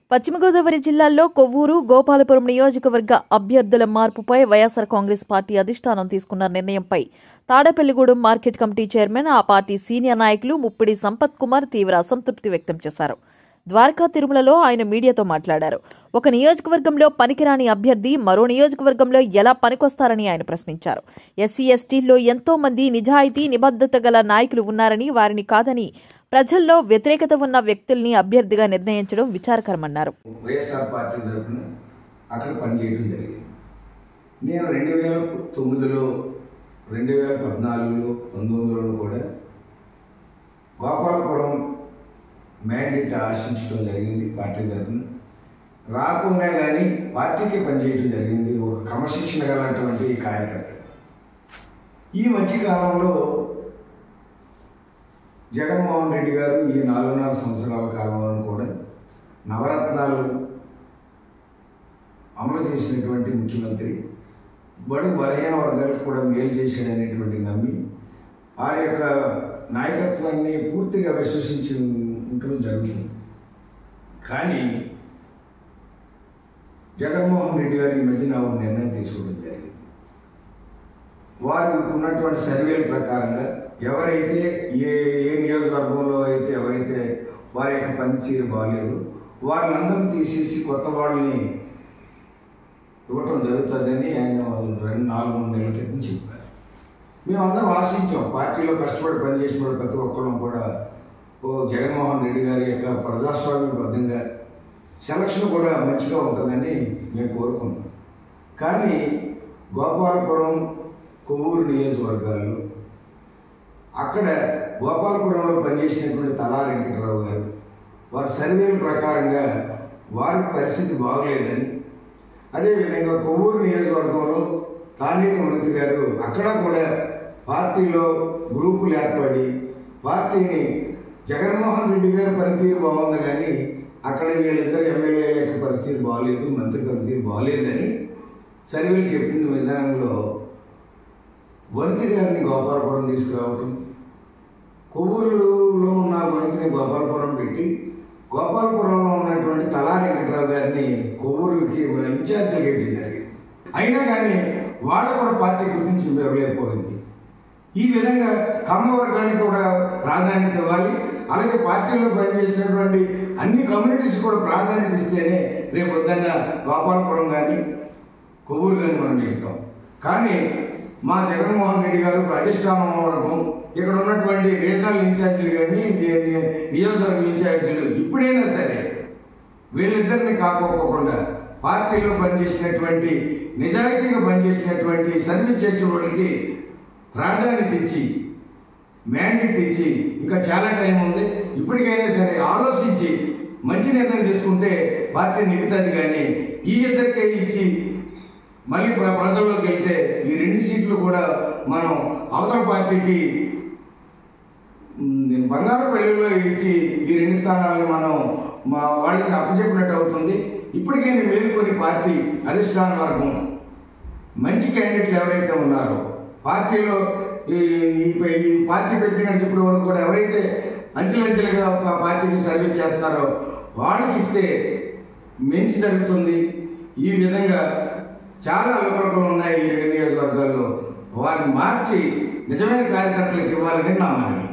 పశ్చిమ గోదావరి జిల్లాల్లో కొవ్వూరు గోపాలపురం నియోజకవర్గ అభ్యర్థుల మార్పుపై వైఎస్సార్ కాంగ్రెస్ పార్టీ అధిష్టానం తీసుకున్న నిర్ణయంపై తాడేపల్లిగూడెం మార్కెట్ కమిటీ చైర్మన్ ఆ పార్టీ సీనియర్ నాయకులు ముప్పిడి సంపత్ కుమార్ తీవ్ర అసంతృప్తి వ్యక్తం చేశారు ద్వారకా తిరుమలలో ఆయన మీడియాతో మాట్లాడారు ఒక నియోజకవర్గంలో పనికిరాని అభ్యర్థి మరో నియోజకవర్గంలో ఎలా పనికొస్తారని ఆయన ప్రశ్నించారు ఎస్సీ ఎస్టీల్లో ఎంతో మంది నిజాయితీ నిబద్ధత గల నాయకులు ఉన్నారని వారిని కాదని ప్రజల్లో వ్యతిరేకత ఉన్న వ్యక్తుల్ని అభ్యర్థిగా నిర్ణయించడం విచారకరమన్నారు వైఎస్ఆర్ పార్టీ తరఫున అక్కడ పనిచేయడం జరిగింది నేను రెండు వేల తొమ్మిదిలో రెండు వేల పద్నాలుగులో పంతొమ్మిదిలో కూడా గోపాలపురం మ్యాండేట్ ఆశించడం జరిగింది పార్టీ తరఫున రాకుండా కానీ పార్టీకి పనిచేయడం జరిగింది ఒక క్రమశిక్షణ గలటువంటి కార్యకర్త ఈ మధ్యకాలంలో జగన్మోహన్ రెడ్డి గారు ఈ నాలుగున్నర సంవత్సరాల కాలంలో కూడా నవరత్నాలు అమలు చేసినటువంటి ముఖ్యమంత్రి బడు బలహీన వర్గాలకు కూడా మేలు చేశాడనేటువంటి నమ్మి ఆ యొక్క నాయకత్వాన్ని పూర్తిగా విశ్వసించి ఉండడం జరుగుతుంది కానీ జగన్మోహన్ రెడ్డి గారు ఈ మధ్యన ఒక నిర్ణయం తీసుకోవడం జరిగింది వారికి ఉన్నటువంటి సర్వేల ప్రకారంగా ఎవరైతే ఏ ఏ నియోజకవర్గంలో అయితే ఎవరైతే వారి యొక్క పనితీరు బాగాలేదు వాళ్ళందరినీ తీసేసి కొత్త వాళ్ళని ఇవ్వటం జరుగుతుందని ఆయన రెండు నాలుగు మూడు నెలల క్రితం చెప్పారు మేమందరం ఆశించాం పార్టీలో కష్టపడి పనిచేసిన వాళ్ళు ప్రతి ఒక్కళ్ళం కూడా ఓ జగన్మోహన్ రెడ్డి గారి యొక్క ప్రజాస్వామ్యబద్ధంగా సెలక్షన్ కూడా మంచిగా ఉంటుందని మేము కోరుకున్నాం కానీ గోపాలపురం కొవ్వూరు నియోజకవర్గాల్లో అక్కడ గోపాలపురంలో పనిచేసినటువంటి తలా వెంకటరావు గారు వారి సర్వేల ప్రకారంగా వారి పరిస్థితి బాగలేదని అదేవిధంగా కొవ్వూరు నియోజకవర్గంలో తానేటి వనిత గారు అక్కడ కూడా పార్టీలో గ్రూపులు ఏర్పడి పార్టీని జగన్మోహన్ రెడ్డి గారి పనితీరు బాగుంది కానీ అక్కడ వీళ్ళిద్దరు ఎమ్మెల్యేల యొక్క పరిస్థితి బాగాలేదు మంత్రి పనితీరు బాగాలేదని సర్వేలు చెప్పిన విధానంలో వనిత గారిని గోపాలపురం తీసుకురావటం కొవ్వూరులో ఉన్న వనితిని గోపాలపురం పెట్టి గోపాలపురంలో ఉన్నటువంటి తలా వెంకట్రావు గారిని కొవ్వూరుకి ఇన్ఛార్జిగా వేయడం జరిగింది అయినా కానీ వాళ్ళు కూడా పార్టీ గుర్తించి ఇవ్వలేకపోయింది ఈ విధంగా కమ్మ వర్గానికి కూడా ప్రాధాన్యత ఇవ్వాలి అలాగే పార్టీలో పనిచేసినటువంటి అన్ని కమ్యూనిటీస్ కూడా ప్రాధాన్యత ఇస్తేనే రేపు పొద్దున్న గోపాలపురం కానీ కొవ్వూరు కానీ మనం చెప్తాం కానీ మా జగన్మోహన్ రెడ్డి గారు అధిష్టానం వర్గం ఇక్కడ ఉన్నటువంటి రీజనల్ ఇన్ఛార్జీలు కానీ నియోజకవర్గ ఇన్ఛార్జీలు ఇప్పుడైనా సరే వీళ్ళిద్దరిని కాకోకుండా పార్టీలో పనిచేసినటువంటి నిజాయితీగా పనిచేసినటువంటి సర్వీస్ చేసే వాళ్ళకి ప్రాధాన్యత ఇచ్చి మ్యాండేట్ ఇచ్చి ఇంకా చాలా టైం ఉంది ఇప్పటికైనా సరే ఆలోచించి మంచి నిర్ణయం తీసుకుంటే పార్టీ నిగుతుంది కానీ ఈ ఇద్దరికే ఇచ్చి మళ్ళీ ప్ర- ప్రజల్లోకి వెళ్తే ఈ రెండు సీట్లు కూడా మనం అవతల పార్టీకి మ్, బంగారు పెళ్లిలో ఇచ్చి ఈ రెండు స్థానాలను మనం మా వాళ్ళకి అప్పచెప్పినట్టు అవుతుంది ఇప్పటికైనా మేలుకొని పార్టీ అధిష్టాన వర్గం మంచి క్యాండిడేట్లు ఎవరైతే ఉన్నారో పార్టీలో ఈ ఈ ప- ఈ పార్టీ పెట్టినట్టు చెప్పిన వరకు కూడా ఎవరైతే అంచెలంచెలుగా ఒక పార్టీని సర్వీస్ చేస్తున్నారో వాళ్ళకి ఇస్తే మంచి జరుగుతుంది ఈ విధంగా చాలా అలుకలు ఉన్నాయి ఈ రెండు నియోజకవర్గాల్లో వారిని మార్చి నిజమైన కార్యకర్తలకు ఇవ్వాలని నా మనవి